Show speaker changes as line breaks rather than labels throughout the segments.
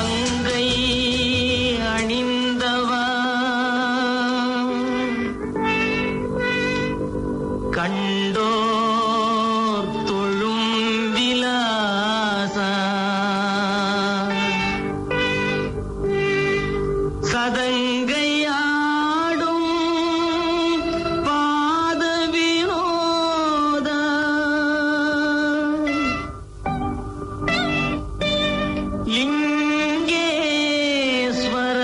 கங்கை அணிந்தவா கண்டோர் தொழும் விலாசா சதங்கையாடும் பாத வினோத லிங்கேஸ்வர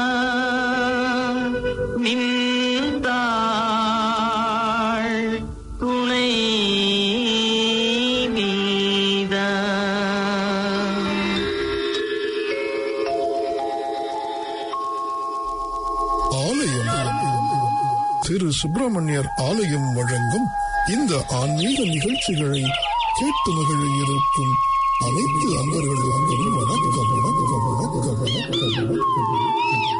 நின்றாள் துணை நீதா
ஆலயம் திரு சுப்பிரமணியர் ஆலயம் வழங்கும் இந்த ஆன்மீக நிகழ்ச்சிகளை கேட்டு மகிழ இருக்கும் அனைத்து அன்பர்களுக்கும் வணக்கம் வணக்கம் வணக்கம் வணக்கம் வணக்கம்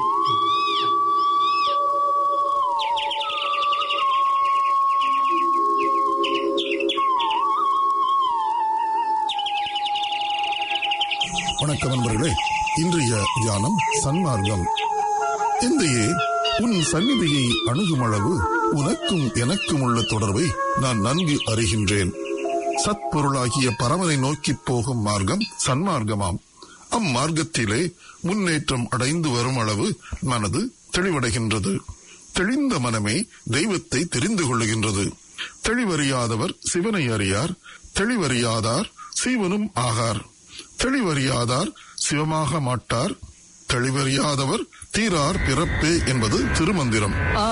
வணக்கம் நண்பர்களே இன்றைய தியானம் சன்மார்க்கம் எந்தையே உன் சந்நிதியை அணுகும் அளவு உனக்கும் எனக்கும் உள்ள தொடர்பை நான் நன்கு அறிகின்றேன் சத்பொருளாகிய பரமனை நோக்கி போகும் மார்க்கம் சன்மார்க்கமாம் அம்மார்க்கத்திலே முன்னேற்றம் அடைந்து வரும் அளவு மனது தெளிவடைகின்றது தெளிந்த மனமே தெய்வத்தை தெரிந்து கொள்ளுகின்றது தெளிவறியாதவர் சிவனை அறியார் தெளிவறியாதார் சீவனும் ஆகார் தெளிவறியாதார் சிவமாக மாட்டார் தெளிவறியாதவர் தீரார் பிறப்பே என்பது திருமந்திரம்
ஆ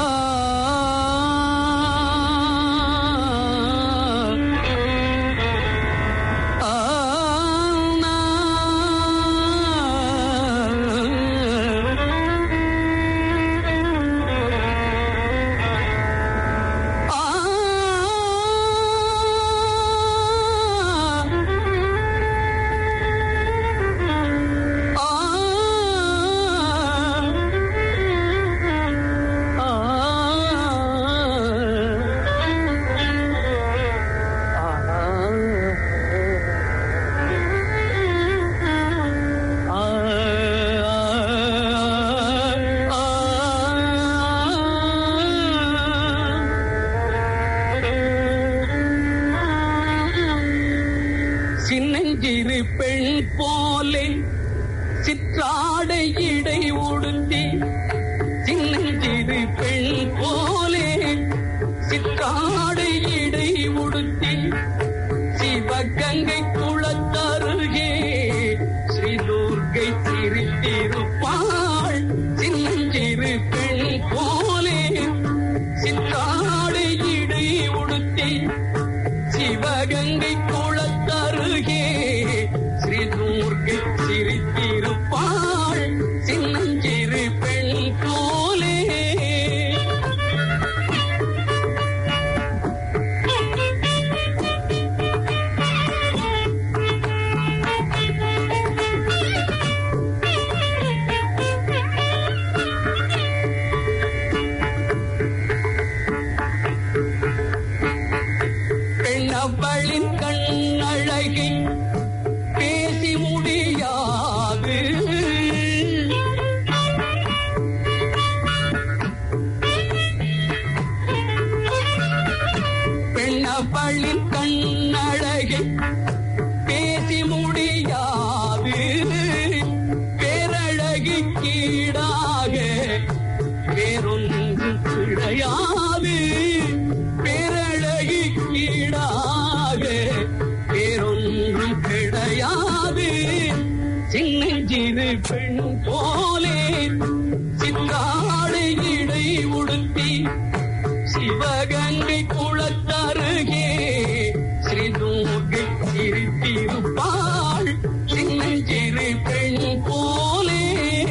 சின்னஞ்சிறு பெண் போலே சிற்றாடை இடை உடுத்தி சின்னஞ்சிறு பெண் போலே சிற்றாடை இடை உடுத்தி சிவகங்கை குளத்தருகே ஸ்ரீ துர்கை சிரித்திருப்பாள் சின்னஞ்சிறு பெண் போலே சிற்றாடை இடை உடுத்தி சிவகங்கை குளத்தருகே ஸ்ரீ துர்கை சிரித்திருப்பாள் சின்னஞ்சிறு பெண் போலே பெண்ணவளின் கண்ணழகை பேசி முடியாது பெண்ணவளின் கண்ணழகை பேசி முடியாது பேரழகு கீடாக வேறொன்றும் கிடையாது பேரழகு கீடாக வேறொன்றும் கிடையாது சின்னஞ்சிறு பெண் போலே சித்தாடை இடை உடுத்தி சிவகங்கை குளத்தருகே ஸ்ரீ துர்கை சிரித்திருப்பாள் சின்னஞ்சிறு பெண் போலே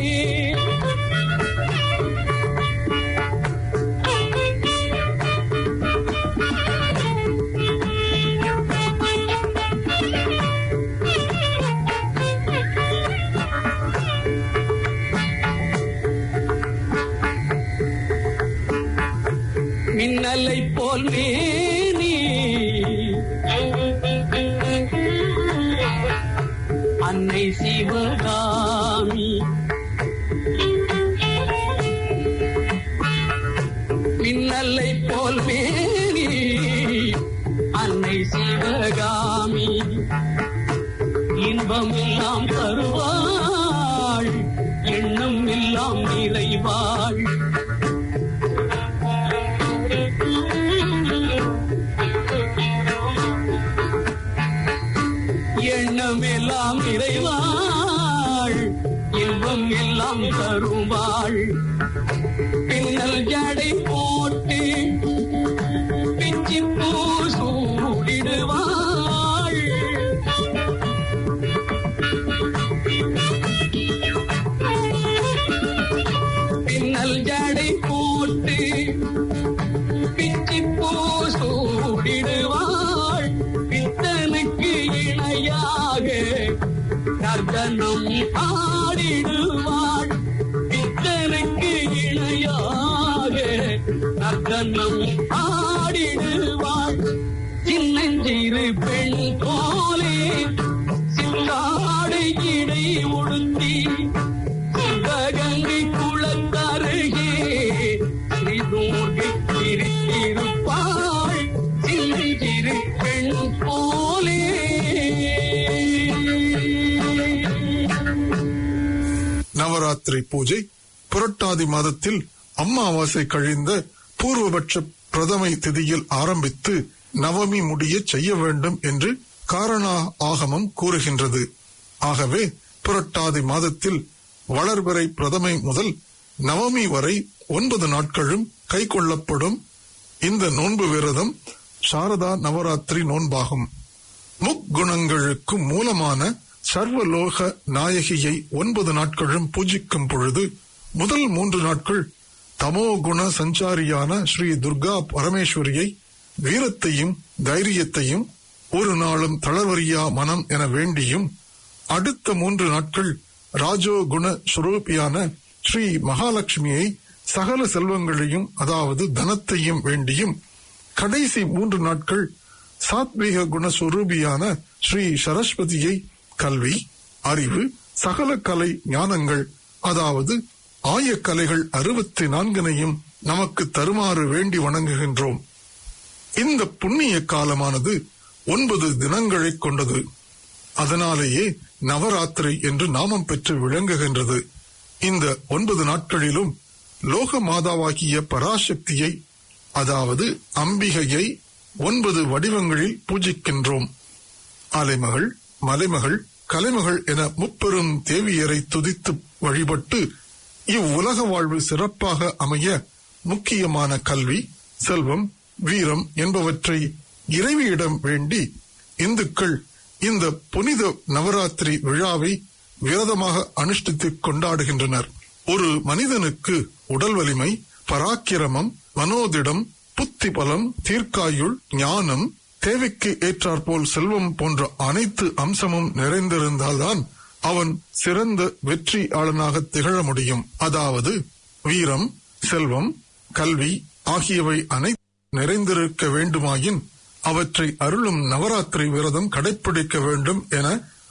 மின்னலை போல் மேனி அன்னை சிவகாமி மின்னலை போல் மேனி அன்னை சிவகாமி இன்பம் எல்லாம் தருவாள் எண்ணம் எல்லாம் நிறைவாள் எண்ணம் எல்லாம் நிறைவாள் இன்பம் எல்லாம் தருவாள் பின்னல் ஜடை போட்டு பிச்சி பூ சூடிடுவாள் பின்னல் ஜடை போட்டு பிச்சி பூ சூடிடுவாள் பித்தனுக்கு இணையாக நர்தனம் ஆடிடுவாள் பித்தனுக்கு இணையாக நர்தனம் ஆடிடுவாள் சின்னஞ்சிறு பெண் போலே சிந்தாடை இடை உடுத்தி சிவகங்கை குளத்தருகே ஸ்ரீதூர்கை இருப்பாள் சின்னஞ்சிறு பெண் போலே
நவராத்திரி பூஜை புரட்டாதி மாதத்தில் அமாவாசை கழிந்த பூர்வபட்ச பிரதமை திதியில் ஆரம்பித்து நவமி முடிய செய்ய வேண்டும் என்று காரணா ஆகமம் கூறுகின்றது ஆகவே புரட்டாதி மாதத்தில் வளர்பிறை பிரதமை முதல் நவமி வரை ஒன்பது நாட்களும் கை கொள்ளப்படும் இந்த நோன்பு விரதம் சாரதா நவராத்திரி நோன்பாகும் முக்குணங்களுக்கு மூலமான சர்வலோக நாயகியை ஒன்பது நாட்களும் பூஜிக்கும் பொழுது முதல் மூன்று நாட்கள் தமோ குண சஞ்சாரியான ஸ்ரீ துர்கா பரமேஸ்வரியை வீரத்தையும் தைரியத்தையும் ஒரு நாளும் தளர்வரியா மனம் என வேண்டியும் அடுத்த மூன்று நாட்கள் ராஜோ குண சுரூபியான ஸ்ரீ மகாலட்சுமியை சகல செல்வங்களையும் அதாவது தனத்தையும் வேண்டியும் கடைசி மூன்று நாட்கள் சாத்வீக குணஸ்வரூபியான ஸ்ரீ சரஸ்வதியை கல்வி அறிவு சகல கலை ஞானங்கள் அதாவது ஆயக்கலைகள் அறுபத்தி நான்கினையும் நமக்கு தருமாறு வேண்டி வணங்குகின்றோம் இந்த புண்ணிய காலமானது ஒன்பது தினங்களை கொண்டது அதனாலேயே நவராத்திரி என்று நாமம் பெற்று விளங்குகின்றது இந்த ஒன்பது நாட்களிலும் லோக மாதாவாகிய பராசக்தியை அதாவது அம்பிகையை ஒன்பது வடிவங்களில் பூஜிக்கின்றோம் அலைமகள் மலைமகள் கலைமகள் என முப்பெரும் தேவியரை துதித்து வழிபட்டு இவ்வுலக வாழ்வு சிறப்பாக அமைய முக்கியமான கல்வி செல்வம் வீரம் என்பவற்றை இறைவியிடம் வேண்டி இந்துக்கள் இந்த புனித நவராத்திரி விழாவை விரதமாக அனுஷ்டித்துக் கொண்டாடுகின்றனர் ஒரு மனிதனுக்கு உடல் வலிமை பராக்கிரமம் மனோதிடம் புத்தி பலம் தீர்க்காயுள் ஞானம் தேவைக்கு ஏற்றாற்போல் செல்வம் போன்ற அனைத்து அம்சமும் நிறைந்திருந்தால்தான் அவன் சிறந்த வெற்றியாளனாக திகழ முடியும் அதாவது வீரம் செல்வம் கல்வி ஆகியவை அனைத்து நிறைந்திருக்க வேண்டுமாயின் அவற்றை அருளும் நவராத்திரி விரதம் கடைப்பிடிக்க வேண்டும் என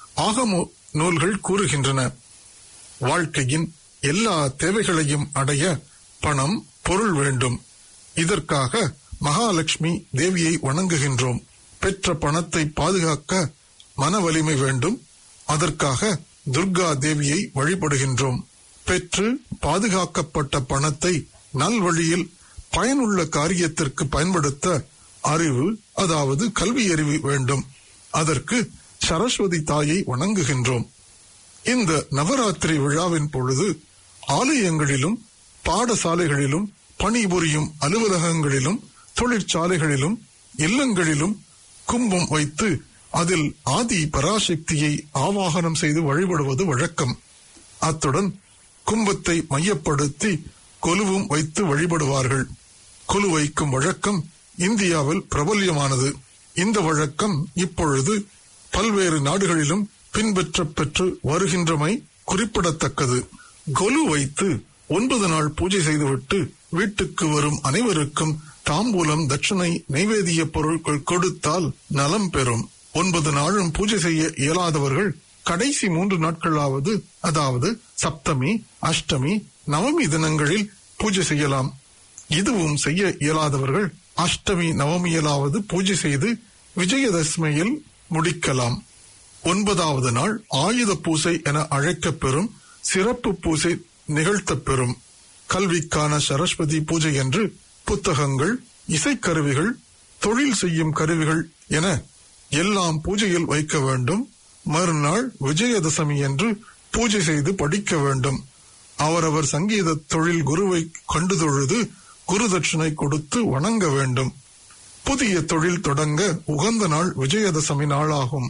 ஆகம நூல்கள் கூறுகின்றன வாழ்க்கையின் எல்லா தேவைகளையும் அடைய பணம் பொருள் வேண்டும் இதற்காக மகாலட்சுமி தேவியை வணங்குகின்றோம் பெற்ற பணத்தை பாதுகாக்க மன வலிமை வேண்டும் அதற்காக துர்கா தேவியை வழிபடுகின்றோம் பெற்று பாதுகாக்கப்பட்ட பணத்தை நல்வழியில் பயனுள்ள காரியத்திற்கு பயன்படுத்த அறிவு அதாவது கல்வி அறிவு வேண்டும் அதற்கு சரஸ்வதி தாயை வணங்குகின்றோம் இந்த நவராத்திரி விழாவின் பொழுது ஆலயங்களிலும் பாடசாலைகளிலும் பணிபுரியும் அலுவலகங்களிலும் தொழிற்சாலைகளிலும் இல்லங்களிலும் கும்பம் வைத்து அதில் ஆதி பராசக்தியை ஆவாகனம் செய்து வழிபடுவது வழக்கம் அத்துடன் கும்பத்தை மையப்படுத்தி கொலுவும் வைத்து வழிபடுவார்கள் கொலு வைக்கும் வழக்கம் இந்தியாவில் பிரபல்யமானது இந்த வழக்கம் இப்பொழுது பல்வேறு நாடுகளிலும் பின்பற்றப் பெற்று வருகின்றமை குறிப்பிடத்தக்கது கொலு வைத்து ஒன்பது நாள் பூஜை செய்துவிட்டு வீட்டுக்கு வரும் அனைவருக்கும் தாம்பூலம் தட்சணை நைவேதிய பொருட்கள் கொடுத்தால் நலம் பெறும் ஒன்பது நாளும் பூஜை செய்ய இயலாதவர்கள் கடைசி மூன்று நாட்களாவது அதாவது சப்தமி அஷ்டமி நவமி தினங்களில் பூஜை செய்யலாம் இதுவும் செய்ய இயலாதவர்கள் அஷ்டமி நவமியிலாவது பூஜை செய்து விஜயதசமியில் முடிக்கலாம் ஒன்பதாவது நாள் ஆயுத பூசை என அழைக்கப்பெறும் சிறப்பு பூசை நிகழ்த்தப்பெறும் கல்விக்கான சரஸ்வதி பூஜை என்று புத்தகங்கள் இசைக்கருவிகள் தொழில் செய்யும் கருவிகள் என எல்லாம் பூஜையில் வைக்க வேண்டும் மறுநாள் விஜயதசமி என்று பூஜை செய்து படிக்க வேண்டும் அவரவர் சங்கீத தொழில் குருவை கண்டு தொழுது குரு தட்சிணை கொடுத்து வணங்க வேண்டும் புதிய தொழில் தொடங்க உகந்த நாள் விஜயதசமி நாளாகும்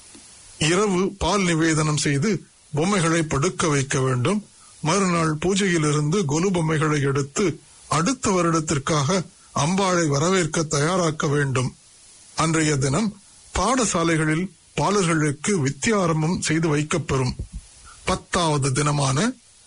இரவு பால் நிவேதனம் செய்து பொம்மைகளை படுக்க வைக்க வேண்டும் மறுநாள் பூஜையிலிருந்து கொலு பொம்மைகளை எடுத்து அடுத்த வருடத்திற்காக அம்பாளை வரவேற்க தயாராக்க வேண்டும் அன்றைய தினம் பாடசாலைகளில் பாலர்களுக்கு வித்தியாரமும் செய்து வைக்கப்பெறும் பத்தாவது தினமான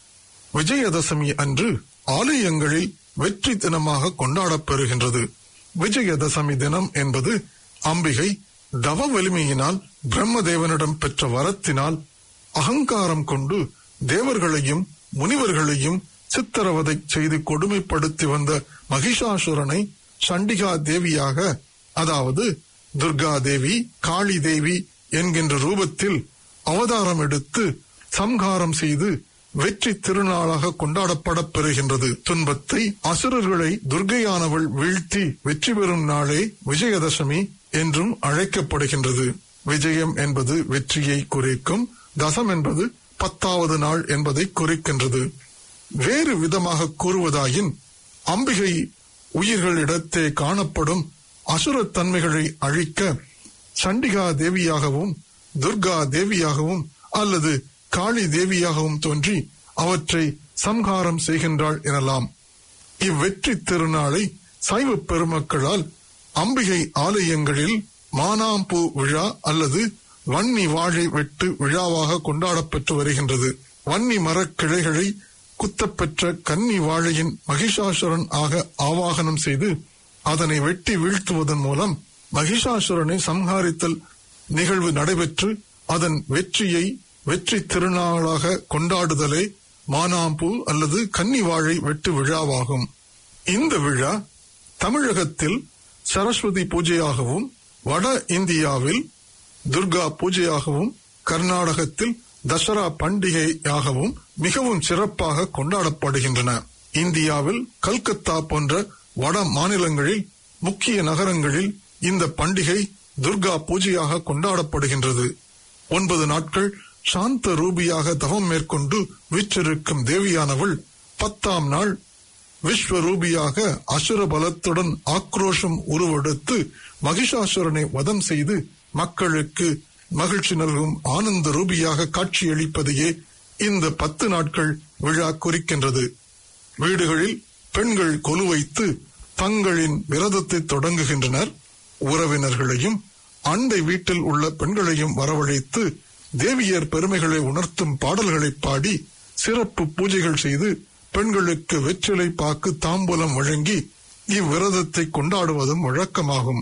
விஜயதசமி அன்று ஆலயங்களில் வெற்றி தினமாக கொண்டாடப்பெறுகின்றது விஜயதசமி தினம் என்பது அம்பிகை தவ வலிமையினால் பிரம்மதேவனிடம் பெற்ற வரத்தினால் அகங்காரம் கொண்டு தேவர்களையும் முனிவர்களையும் சித்திரவதை செய்து கொடுமைப்படுத்தி வந்த மகிஷாசுரனை சண்டிகா தேவியாக அதாவது துர்கா தேவி காளி தேவி என்கின்ற ரூபத்தில் அவதாரம் எடுத்து சம்ஹாரம் செய்து வெற்றி திருநாளாக கொண்டாடப்படப் பெறுகின்றது துன்பத்தை அசுரர்களை துர்கையானவள் வீழ்த்தி வெற்றி பெறும் நாளே விஜயதசமி என்றும் அழைக்கப்படுகின்றது விஜயம் என்பது வெற்றியை குறிக்கும் தசம் என்பது பத்தாவது நாள் என்பதை குறிக்கின்றது வேறு விதமாக கூறுவதாயின் அம்பிகை உயிர்களிடத்தே காணப்படும் அசுரத் தன்மைகளை அழிக்க சண்டிகா தேவியாகவும் துர்கா தேவியாகவும் அல்லது காளி தேவியாகவும் தோன்றி அவற்றை சம்ஹாரம் செய்கின்றாள் எனலாம் இவ்வெற்றி திருநாளை சைவ பெருமக்களால் அம்பிகை ஆலயங்களில் மானாம்பூ விழா அல்லது வன்னி வாழை வெட்டு விழாவாக கொண்டாடப்பட்டு வருகின்றது வன்னி மரக் கிளைகளை குத்தப்பெற்ற கன்னி வாழையின் மகிஷாசுரன் ஆக ஆவாகனம் செய்து அதனை வெட்டி வீழ்த்துவதன் மூலம் மகிஷாசுரனை சம்ஹாரித்தல் நிகழ்வு நடைபெற்று அதன் வெற்றியை வெற்றி திருநாளாக கொண்டாடுதலே மானாம்பூ அல்லது கன்னி வாழை வெட்டு விழாவாகும் இந்த விழா தமிழகத்தில் சரஸ்வதி பூஜையாகவும் வட இந்தியாவில் துர்கா பூஜையாகவும் கர்நாடகத்தில் தசரா பண்டிகையாகவும் மிகவும் சிறப்பாக கொண்டாடப்படுகின்றன இந்தியாவில் கல்கத்தா போன்ற வட மாநிலங்களில் முக்கிய நகரங்களில் இந்த பண்டிகை துர்கா பூஜையாக கொண்டாடப்படுகின்றது ஒன்பது நாட்கள் சாந்த ரூபியாக தவம் மேற்கொண்டு வீற்றிருக்கும் தேவியானவள் பத்தாம் நாள் விஸ்வரூபியாக அசுர பலத்துடன் ஆக்ரோஷம் உருவெடுத்து மகிஷாசுரனை வதம் செய்து மக்களுக்கு மகிழ்ச்சி நல்கும் ஆனந்த ரூபியாக காட்சியளிப்பதையே இந்த பத்து நாட்கள் விழா குறிக்கின்றது வீடுகளில் பெண்கள் கொலு வைத்து தங்களின் விரதத்தை தொடங்குகின்றனர் உறவினர்களையும் அண்டை வீட்டில் உள்ள பெண்களையும் வரவழைத்து தேவியர் பெருமைகளை உணர்த்தும் பாடல்களை பாடி சிறப்பு பூஜைகள் செய்து பெண்களுக்கு வெற்றிலை பாக்கு தாம்பூலம் வழங்கி இவ்விரதத்தை கொண்டாடுவதும் வழக்கமாகும்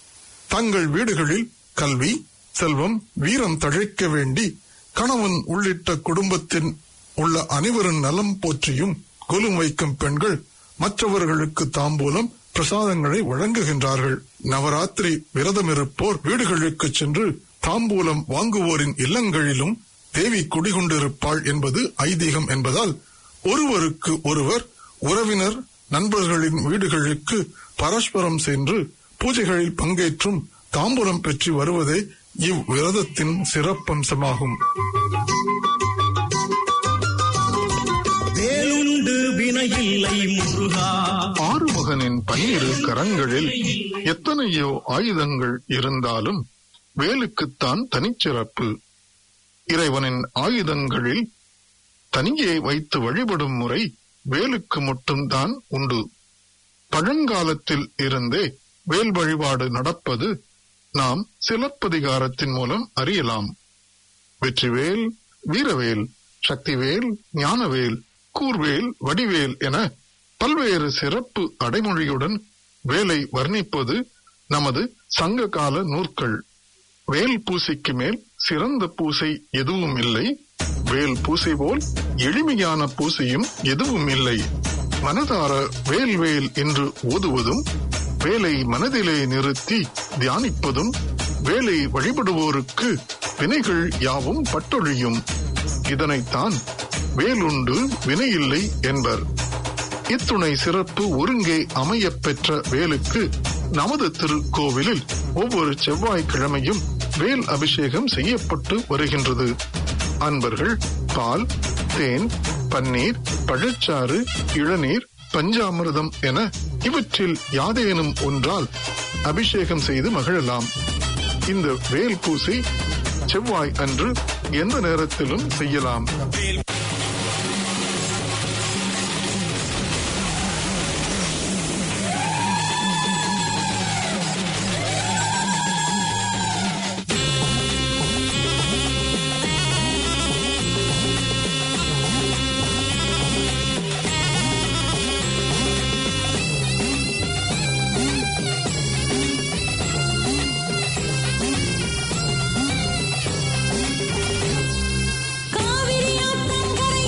தங்கள் வீடுகளில் கல்வி செல்வம் வீரம் தழைக்க வேண்டி கணவன் உள்ளிட்ட குடும்பத்தின் உள்ள அனைவரின் நலம் போற்றியும் கொலும் வைக்கும் பெண்கள் மற்றவர்களுக்கு தாம்பூலம் பிரசாதங்களை வழங்குகின்றார்கள் நவராத்திரி விரதமிருப்போர் வீடுகளுக்கு சென்று தாம்பூலம் வாங்குவோரின் இல்லங்களிலும் தேவி குடிகொண்டிருப்பாள் என்பது ஐதீகம் என்பதால் ஒருவருக்கு ஒருவர் உறவினர் நண்பர்களின் வீடுகளுக்கு பரஸ்பரம் சென்று பூஜைகளில் பங்கேற்றும் தாம்பூலம் பெற்று வருவதே இவ்விரதத்தின் சிறப்பம்சமாகும்
வேலுண்டு வினையில்லை முருகா
ஆறுமுகனின் பன்னிரு கரங்களில் எத்தனையோ ஆயுதங்கள் இருந்தாலும் வேலுக்குத்தான் தனிச்சிறப்பு இறைவனின் ஆயுதங்களில் தனியே வைத்து வழிபடும் முறை வேலுக்கு மட்டும்தான் உண்டு பழங்காலத்தில் இருந்தே வேல் வழிபாடு நடப்பது நாம் சிலப்பதிகாரத்தின் மூலம் அறியலாம் வெற்றிவேல் வீரவேல் சக்திவேல் ஞானவேல் கூர்வேல் வடிவேல் என பல்வேறு சிறப்பு அடைமொழியுடன் வேலை வர்ணிப்பது நமது சங்க கால நூற்கள் வேல் பூசைக்கு மேல் சிறந்த பூசை எதுவும் இல்லை வேல் பூசை போல் எளிமையான பூசையும் எதுவும் இல்லை மனதார வேல் வேல் என்று ஓதுவதும் வேலை மனதிலே நிறுத்தி தியானிப்பதும் வேலை வழிபடுவோருக்கு வினைகள் யாவும் பட்டொழியும் இதனைத்தான் வேலுண்டு வினையில்லை என்பர் இத்துணை சிறப்பு ஒருங்கே அமையப் பெற்ற வேலுக்கு நமது திருக்கோவிலில் ஒவ்வொரு செவ்வாய்க்கிழமையும் வேல் அபிஷேகம் செய்யப்பட்டு வருகின்றது அன்பர்கள் பால் தேன் பன்னீர் பழச்சாறு இளநீர் பஞ்சாமிர்தம் என இவற்றில் யாதேனும் ஒன்றால் அபிஷேகம் செய்து மகிழலாம் இந்த வேல் பூசை செவ்வாய் அன்று எந்த நேரத்திலும் செய்யலாம்
காவிரி ஆத்தங்கரை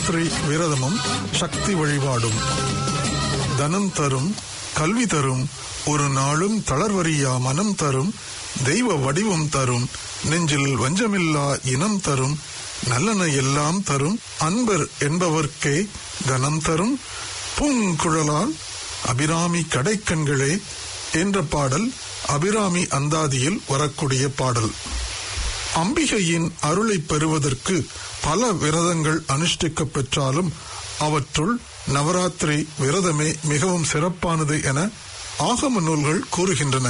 நவராத்திரி விரதமும் சக்தி வழிபாடும் தனம் தரும் கல்வி தரும் ஒரு நாளும் தளர்வறியா மனம் தரும் தெய்வ வடிவம் தரும் நெஞ்சில் வஞ்சமில்லா இனம் தரும் நல்லன எல்லாம் தரும் அன்பர் என்பவர்க்கே கனம் தரும் பூங்குழலால் அபிராமி கடைக்கண்களே என்ற பாடல் அபிராமி அந்தாதியில் வரக்கூடிய பாடல் அம்பிகையின் அருளை பெறுவதற்கு பல விரதங்கள் அனுஷ்டிக்கப் பெற்றாலும் அவற்றுள் நவராத்திரி விரதமே மிகவும் சிறப்பானது என ஆகம நூல்கள் கூறுகின்றன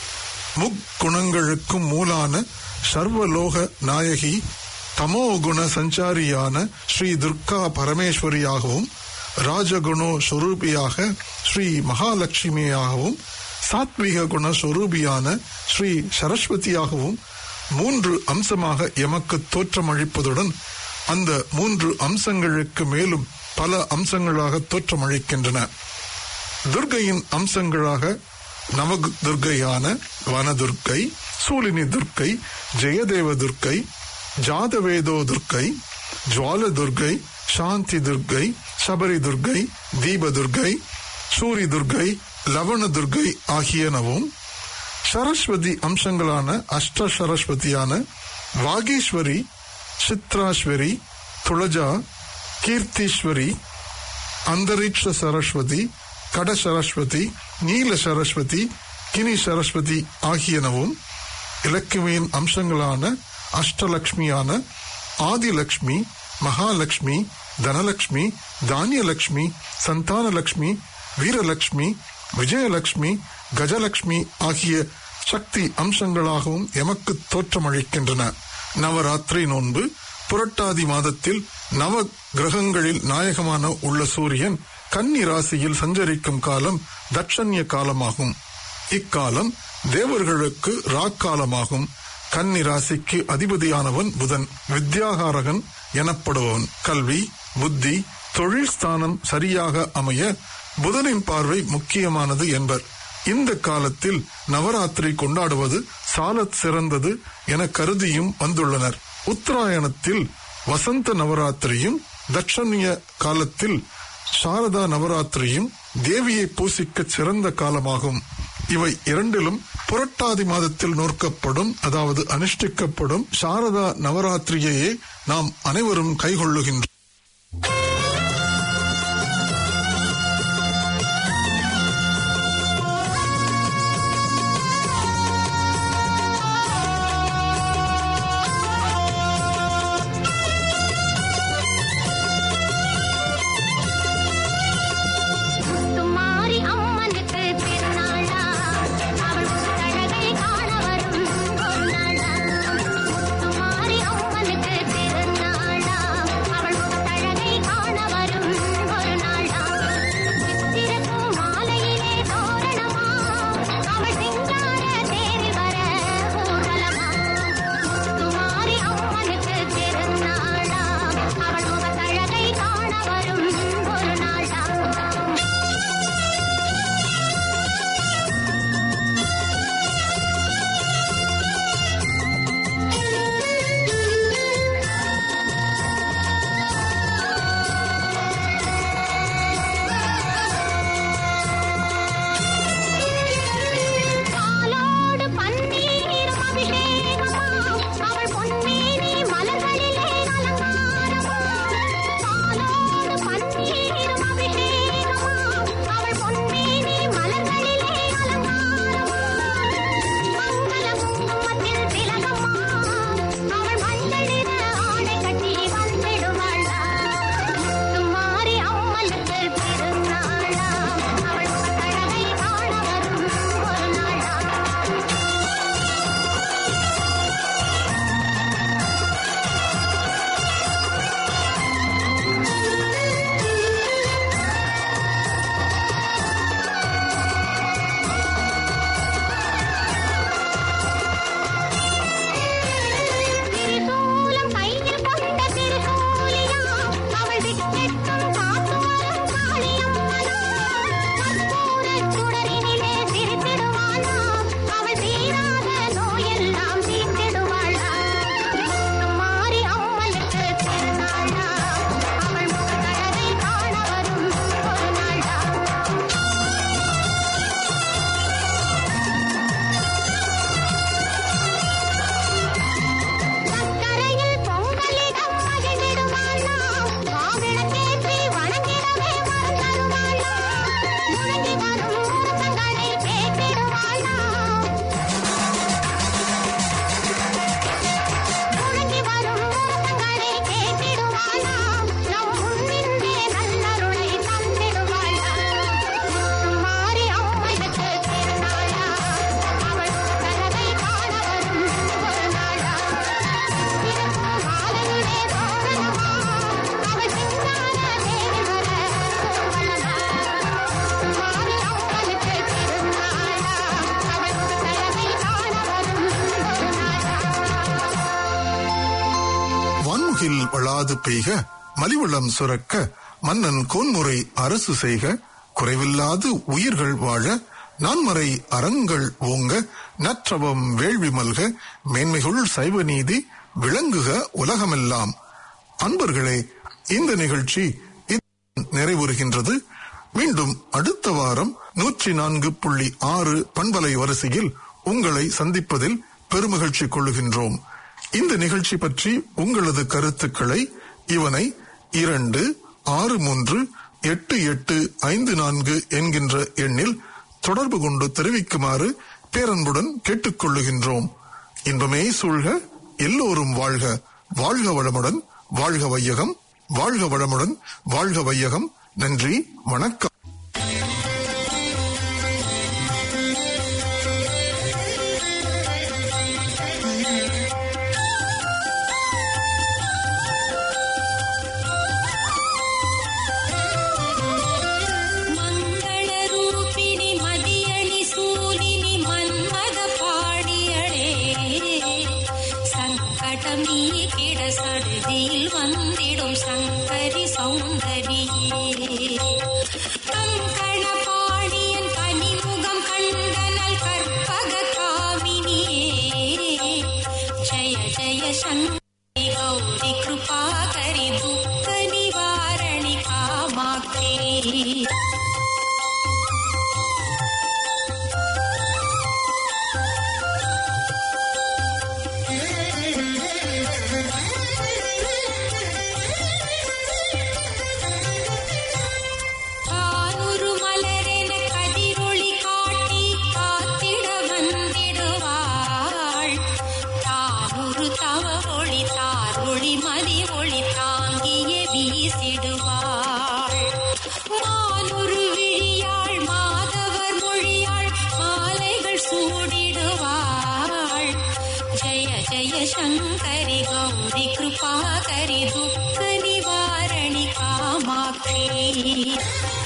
முக்குணங்களுக்கும் மூலான சர்வலோக நாயகி தமோ குண சஞ்சாரியான ஸ்ரீ துர்கா பரமேஸ்வரியாகவும் ராஜகுணோ ஸ்வரூபியாக ஸ்ரீ மகாலட்சுமியாகவும் சாத்விக குண ஸ்வரூபியான ஸ்ரீ சரஸ்வதியாகவும் மூன்று அம்சமாக எமக்கு தோற்றமளிப்பதுடன் அந்த மூன்று அம்சங்களுக்கு மேலும் பல அம்சங்களாக தோற்றமளிக்கின்றன துர்கையின் அம்சங்களாக நவ துர்க்கையான வனதுர்க்கை சூலினி துர்க்கை ஜெயதேவ துர்க்கை ஜாதவேதோ துர்க்கை ஜுவால துர்க்கை சாந்தி துர்க்கை சபரி துர்க்கை தீப துர்க்கை சூரி துர்க்கை லவண துர்க்கை ஆகியனவும் சரஸ்வதி அம்சங்களான அஷ்ட சரஸ்வதியான வாகீஸ்வரி சித்ராஸ்வரி துளஜா கீர்த்தீஸ்வரி அந்தரிக்ஷ சரஸ்வதி கட சரஸ்வதி நீல சரஸ்வதி கினி சரஸ்வதி ஆகியனவும் இலக்குமியின் அம்சங்களான அஷ்டலக்ஷ்மியான ஆதிலக்ஷ்மி மகாலட்சுமி தனலக்ஷ்மி தானியலக்ஷ்மி சந்தானலக்ஷ்மி வீரலக்ஷ்மி விஜயலக்ஷ்மி கஜலக்ஷ்மி ஆகிய சக்தி அம்சங்களாகவும் எமக்கு தோற்றமளிக்கின்றன நவராத்திரி நோன்பு புரட்டாதி மாதத்தில் நவ கிரகங்களில் நாயகமான உள்ள சூரியன் கன்னி ராசியில் சஞ்சரிக்கும் காலம் தட்சண்ய காலமாகும் இக்காலம் தேவர்களுக்கு ராக்காலமாகும் கன்னி ராசிக்கு அதிபதியானவன் புதன் வித்யாகாரகன் எனப்படுபவன் கல்வி புத்தி தொழில் ஸ்தானம் சரியாக அமைய புதனின் பார்வை முக்கியமானது என்பர் இந்த காலத்தில் நவராத்திரி கொண்டாடுவது சாலத் சிறந்தது என கருதியும் வந்துள்ளனர் உத்தராயணத்தில் வசந்த நவராத்திரியும் தட்சண்ய காலத்தில் சாரதா நவராத்திரியும் தேவியை பூசிக்க சிறந்த காலமாகும் இவை இரண்டிலும் புரட்டாதி மாதத்தில் நோக்கப்படும் அதாவது அனுஷ்டிக்கப்படும் சாரதா நவராத்திரியையே நாம் அனைவரும் கைகொள்ளுகின்றோம்
துமாரி அம்மனுக்கு திருநாளா அவள் முத்தழகை காண வரும் ஒரு நாளா துமாரி அம்மனுக்கு திருநாளா அவள்
மழையில்லாது பெய்க மலிவளம் சுரக்க மன்னன் கோன்முறை அரசு செய்க குறைவில்லாது உயிர்கள் வாழ நான்மறை அறங்கள் ஓங்க நற்றவம் வேள்வி மல்க மேன்மைகுள் சைவ நீதி விளங்குக உலகமெல்லாம் அன்பர்களே இந்த நிகழ்ச்சி இத்துடன் நிறைவுறுகின்றது மீண்டும் அடுத்த வாரம் நூற்றி நான்கு புள்ளி ஆறு பண்பலை வரிசையில் உங்களை சந்திப்பதில் பெருமகிழ்ச்சி கொள்ளுகின்றோம் இந்த நிகழ்ச்சி பற்றி உங்களது கருத்துக்களை இவனை இரண்டு ஆறு மூன்று எட்டு எட்டு ஐந்து நான்கு என்கின்ற எண்ணில் தொடர்பு கொண்டு தெரிவிக்குமாறு பேரன்புடன் கேட்டுக்கொள்ளுகின்றோம் இன்பமே சூழ்க எல்லோரும் வாழ்க வாழ்க வளமுடன் வாழ்க வையகம் வாழ்க வளமுடன் வாழ்க வையகம் நன்றி வணக்கம்
மங்களரூபிணி மதியணி சூலினி மன்மத பாடியளே சங்கடம் நீக்கிட சடுதியில் வந்திடும் சங்கரி சௌந்தரியே கங்கண பாணியன் கனிமுகம் கண்டனல் கற்பக காமினியே ஜய ஜய சங்கரி கௌரி கிருபாகரி துக்க நிவாரணி காமாட்சி கானூறு மலரென கதிரொளி காட்டி காத்திட வந்திடுவாள் தானூறு தவ ஒளி தார் ஒளி மதி ஒளி தாங்கிய வீசிடுவாள் மானூறு விழியாள் மாதவர் மொழியாள் மாலைகள் சூடிடுவாள் ஜய ஜய சங்கரி கௌரி கிருபாகரி துக்க நிவாரணி காமாட்சி